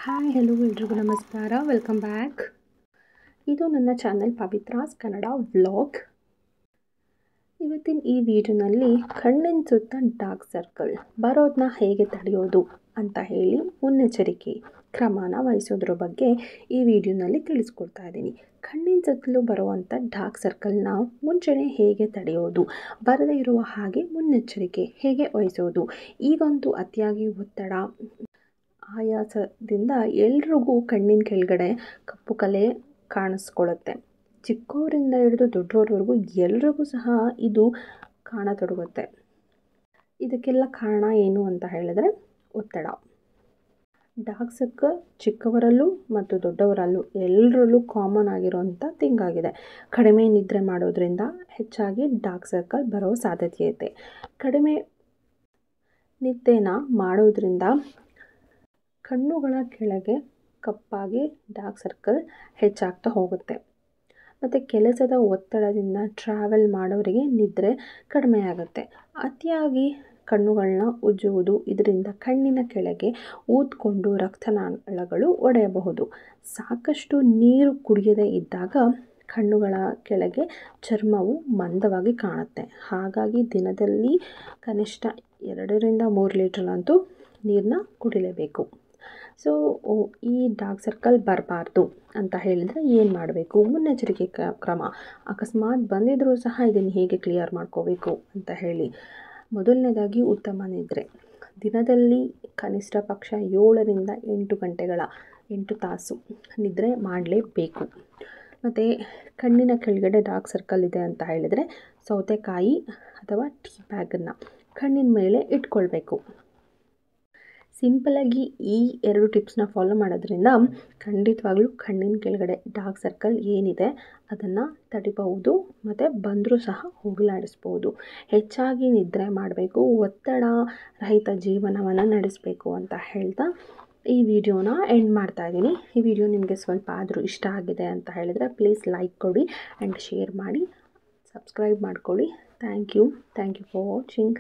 hi hello ಎಲ್ರಿಗೂ ನಮಸ್ಕಾರ welcome back ಇದು ನನ್ನ ಚಾನಲ್ ಪವಿತ್ರಾಸ್ ಕನ್ನಡ ವ್ಲಾಗ್ ಇವತ್ತಿನ ಈ ವಿಡಿಯೋನಲ್ಲಿ ಕಣ್ಣಿನ ಸುತ್ತ ಡಾರ್ಕ್ ಸರ್ಕಲ್ ಬರೋದನ್ನ ಹೇಗೆ ತಡೆಯೋದು ಅಂತ ಹೇಳಿ ಮುನ್ನೆಚ್ಚರಿಕೆ ಕ್ರಮನ ವಹಿಸೋದ್ರ ಬಗ್ಗೆ ಈ ವಿಡಿಯೋನಲ್ಲಿ ತಿಳಿಸ್ಕೊಡ್ತಾ ಇದ್ದೀನಿ ಕಣ್ಣಿನ ಸುತ್ತಲೂ ಬರುವಂಥ ಡಾರ್ಕ್ ಸರ್ಕಲ್ನ ಮುಂಚೆನೇ ಹೇಗೆ ತಡೆಯೋದು ಬರದೇ ಇರುವ ಹಾಗೆ ಮುನ್ನೆಚ್ಚರಿಕೆ ಹೇಗೆ ವಹಿಸೋದು ಈಗಂತೂ ಅತಿಯಾಗಿ ಒತ್ತಡ ಆಯಾಸದಿಂದ ಎಲ್ರಿಗೂ ಕಣ್ಣಿನ ಕೆಳಗಡೆ ಕಪ್ಪು ಕಲೆ ಕಾಣಿಸ್ಕೊಳ್ಳುತ್ತೆ ಚಿಕ್ಕವರಿಂದ ಹಿಡಿದು ದೊಡ್ಡವ್ರವರೆಗೂ ಎಲ್ರಿಗೂ ಸಹ ಇದು ಕಾಣತೊಡಗುತ್ತೆ ಇದಕ್ಕೆಲ್ಲ ಕಾರಣ ಏನು ಅಂತ ಹೇಳಿದ್ರೆ ಒತ್ತಡ ಡಾರ್ಕ್ ಸರ್ಕಲ್ ಚಿಕ್ಕವರಲ್ಲೂ ಮತ್ತು ದೊಡ್ಡವರಲ್ಲೂ ಎಲ್ಲರಲ್ಲೂ ಕಾಮನ್ ಆಗಿರೋಂಥ ಥಿಂಗ್ ಆಗಿದೆ ಕಡಿಮೆ ನಿದ್ರೆ ಮಾಡೋದ್ರಿಂದ ಹೆಚ್ಚಾಗಿ ಡಾರ್ಕ್ ಸರ್ಕಲ್ ಬರೋ ಸಾಧ್ಯತೆ ಐತೆ ಕಡಿಮೆ ನಿದ್ದೆನ ಮಾಡೋದ್ರಿಂದ ಕಣ್ಣುಗಳ ಕೆಳಗೆ ಕಪ್ಪಾಗಿ ಡಾರ್ಕ್ ಸರ್ಕಲ್ ಹೆಚ್ಚಾಗ್ತಾ ಹೋಗುತ್ತೆ ಮತ್ತು ಕೆಲಸದ ಒತ್ತಡದಿಂದ ಟ್ರಾವೆಲ್ ಮಾಡೋರಿಗೆ ನಿದ್ರೆ ಕಡಿಮೆ ಆಗುತ್ತೆ ಅತಿಯಾಗಿ ಕಣ್ಣುಗಳನ್ನ ಉಜ್ಜುವುದು ಇದರಿಂದ ಕಣ್ಣಿನ ಕೆಳಗೆ ಊದ್ಕೊಂಡು ರಕ್ತನಾಳಗಳು ಒಡೆಯಬಹುದು ಸಾಕಷ್ಟು ನೀರು ಕುಡಿಯದೇ ಇದ್ದಾಗ ಕಣ್ಣುಗಳ ಕೆಳಗೆ ಚರ್ಮವು ಮಂದವಾಗಿ ಕಾಣುತ್ತೆ ಹಾಗಾಗಿ ದಿನದಲ್ಲಿ ಕನಿಷ್ಠ ಎರಡರಿಂದ ಮೂರು ಲೀಟ್ರಲ್ಲಂತೂ ನೀರನ್ನ ಕುಡಿಲೇಬೇಕು ಸೊ ಈ ಡಾರ್ಕ್ ಸರ್ಕಲ್ ಬರಬಾರ್ದು ಅಂತ ಹೇಳಿದರೆ ಏನು ಮಾಡಬೇಕು ಮುನ್ನೆಚ್ಚರಿಕೆ ಕ್ರಮ ಅಕಸ್ಮಾತ್ ಬಂದಿದ್ದರೂ ಸಹ ಇದನ್ನು ಹೇಗೆ ಕ್ಲಿಯರ್ ಮಾಡ್ಕೋಬೇಕು ಅಂತ ಹೇಳಿ ಮೊದಲನೇದಾಗಿ ಉತ್ತಮ ನಿದ್ರೆ ದಿನದಲ್ಲಿ ಕನಿಷ್ಠ ಪಕ್ಷ ಏಳರಿಂದ ಎಂಟು ಗಂಟೆಗಳ ಎಂಟು ತಾಸು ನಿದ್ರೆ ಮಾಡಲೇಬೇಕು ಮತ್ತು ಕಣ್ಣಿನ ಕೆಳಗಡೆ ಡಾರ್ಕ್ ಸರ್ಕಲ್ ಇದೆ ಅಂತ ಹೇಳಿದರೆ ಸೌತೆಕಾಯಿ ಅಥವಾ ಟೀ ಬ್ಯಾಗನ್ನು ಕಣ್ಣಿನ ಮೇಲೆ ಇಟ್ಕೊಳ್ಬೇಕು ಸಿಂಪಲಾಗಿ ಈ ಎರಡು ಟಿಪ್ಸ್ನ ಫಾಲೋ ಮಾಡೋದ್ರಿಂದ ಖಂಡಿತವಾಗ್ಲೂ ಕಣ್ಣಿನ ಕೆಳಗಡೆ ಡಾರ್ಕ್ ಸರ್ಕಲ್ ಏನಿದೆ ಅದನ್ನು ತಡಿಬಹುದು ಮತ್ತು ಬಂದರೂ ಸಹ ಹೋಗಲಾಡಿಸ್ಬೋದು ಹೆಚ್ಚಾಗಿ ನಿದ್ರೆ ಮಾಡಬೇಕು ಒತ್ತಡ ರಹಿತ ಜೀವನವನ್ನು ನಡೆಸಬೇಕು ಅಂತ ಹೇಳ್ತಾ ಈ ವಿಡಿಯೋನ ಎಂಡ್ ಮಾಡ್ತಾ ಇದ್ದೀನಿ ಈ ವಿಡಿಯೋ ನಿಮಗೆ ಸ್ವಲ್ಪ ಆದರೂ ಇಷ್ಟ ಆಗಿದೆ ಅಂತ ಹೇಳಿದರೆ ಪ್ಲೀಸ್ ಲೈಕ್ ಕೊಡಿ ಆ್ಯಂಡ್ ಶೇರ್ ಮಾಡಿ ಸಬ್ಸ್ಕ್ರೈಬ್ ಮಾಡ್ಕೊಳ್ಳಿ thank you thank you for watching